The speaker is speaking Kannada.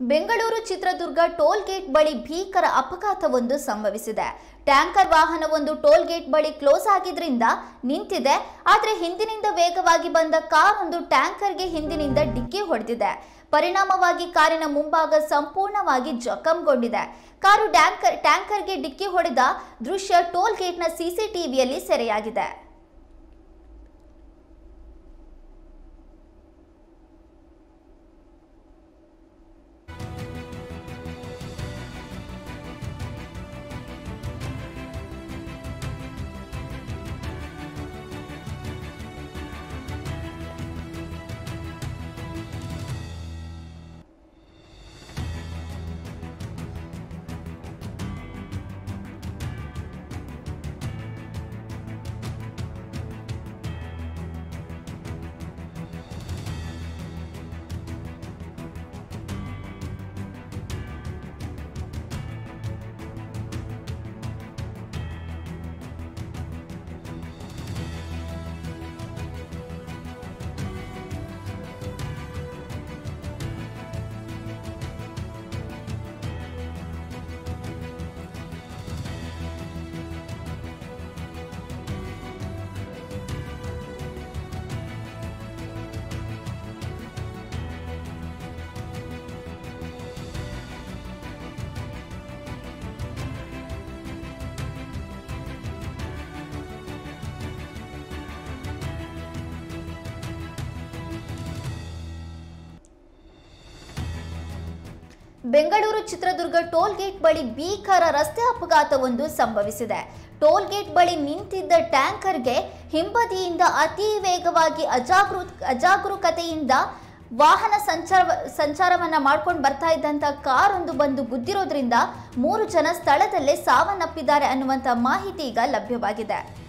ಬೆಂಗಳೂರು ಚಿತ್ರದುರ್ಗ ಟೋಲ್ ಗೇಟ್ ಬಳಿ ಭೀಕರ ಅಪಘಾತವೊಂದು ಸಂಭವಿಸಿದೆ ಟ್ಯಾಂಕರ್ ವಾಹನವೊಂದು ಟೋಲ್ ಗೇಟ್ ಬಳಿ ಕ್ಲೋಸ್ ಆಗಿದ್ರಿಂದ ನಿಂತಿದೆ ಆದರೆ ಹಿಂದಿನಿಂದ ವೇಗವಾಗಿ ಬಂದ ಕಾರ್ ಒಂದು ಟ್ಯಾಂಕರ್ಗೆ ಹಿಂದಿನಿಂದ ಡಿಕ್ಕಿ ಹೊಡೆದಿದೆ ಪರಿಣಾಮವಾಗಿ ಕಾರಿನ ಮುಂಭಾಗ ಸಂಪೂರ್ಣವಾಗಿ ಜಖಂಗೊಂಡಿದೆ ಕಾರು ಟ್ಯಾಂಕರ್ ಟ್ಯಾಂಕರ್ಗೆ ಡಿಕ್ಕಿ ಹೊಡೆದ ದೃಶ್ಯ ಟೋಲ್ ಗೇಟ್ನ ಸಿಸಿಟಿವಿಯಲ್ಲಿ ಸೆರೆಯಾಗಿದೆ ಬೆಂಗಳೂರು ಚಿತ್ರದುರ್ಗ ಟೋಲ್ ಗೇಟ್ ಬಳಿ ಭೀಕರ ರಸ್ತೆ ಅಪಘಾತವೊಂದು ಸಂಭವಿಸಿದೆ ಟೋಲ್ ಗೇಟ್ ಬಳಿ ನಿಂತಿದ್ದ ಟ್ಯಾಂಕರ್ಗೆ ಹಿಂಬದಿಯಿಂದ ಅತಿ ವೇಗವಾಗಿ ಅಜಾಗೃ ಅಜಾಗರೂಕತೆಯಿಂದ ವಾಹನ ಸಂಚಾರ ಸಂಚಾರವನ್ನ ಮಾಡ್ಕೊಂಡು ಬರ್ತಾ ಇದ್ದಂಥ ಕಾರ್ ಒಂದು ಬಂದು ಗುದ್ದಿರೋದ್ರಿಂದ ಮೂರು ಜನ ಸ್ಥಳದಲ್ಲೇ ಸಾವನ್ನಪ್ಪಿದ್ದಾರೆ ಅನ್ನುವಂಥ ಮಾಹಿತಿ ಈಗ ಲಭ್ಯವಾಗಿದೆ